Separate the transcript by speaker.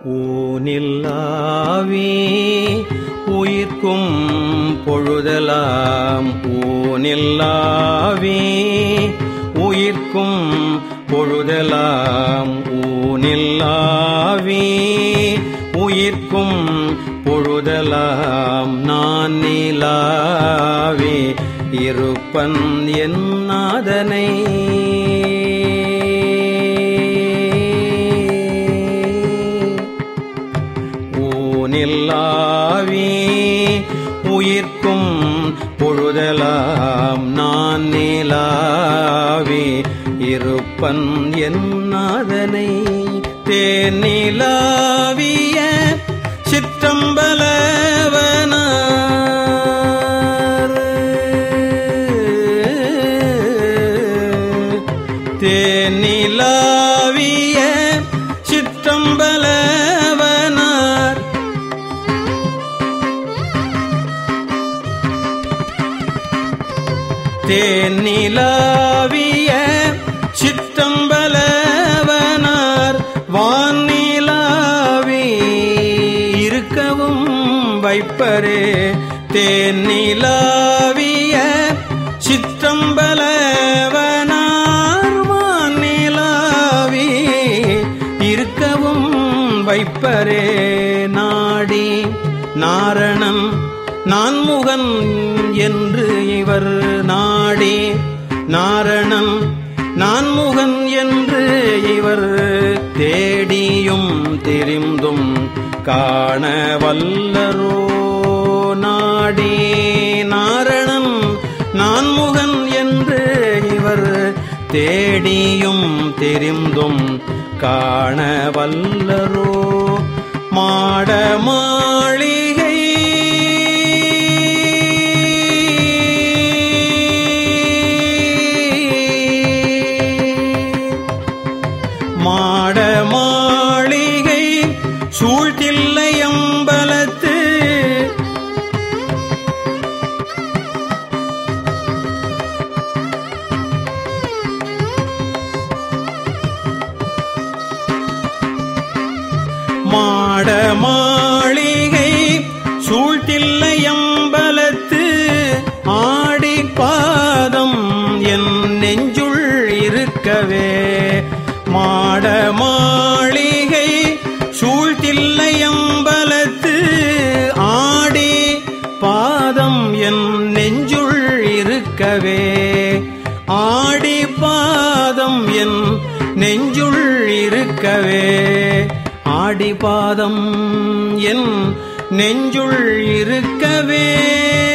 Speaker 1: ஊனில்லாவே உயிர்க்கும் பொழுதலாம் ஊனில்லாவே உயிர்க்கும் பொழுதலாம் ஊனில்லாவே உயிர்க்கும் பொழுதலாம் நான் நிலாவே இருப்பன் என் நாதனை ஊனில்லாவே உயிர்க்கும் பொழுதலாம் நான் நிலாவே இருப்பன் என் நாதனை தேனிலாவிய சிற்றம்பலவனார் தேனிலாவிய சிற்றம்பலவனார் தேனிலாவிய சிற்றம்பலவனார் வானிலாவி இருக்கவும் வைப்பரே தேனிலாவிய சிற்றம்பலவனார் வானிலாவி இருக்கவும் வைப்பரே நாடி நாரணன் நான்முகன் என்று இவர் நாடி நாரணன் நான்முகன் என்று இவர் தேடியும் தெரிந்தும் காண வல்லரோ நாடி நாரணன் நான்முகன் என்று இவர் தேடியும் தெரிந்தும் காண வல்லரோ மாட மாளிகை மாட மாளிகை சூழ்த்தில்லை அம்பலத்து மாட மாளிகை சூழ்த்தில்லை அம்பலத்து ஆடி பாதம் என் நெஞ்சுள் இருக்கவே மாட மாளிகை சூழ்த்தில்லை அம்பலத்து ஆடி பாதம் என் நெஞ்சுள் இருக்கவே ஆடி பாதம் என் நெஞ்சுள் இருக்கவே ஆடி பாதம் என் நெஞ்சுள் இருக்கவே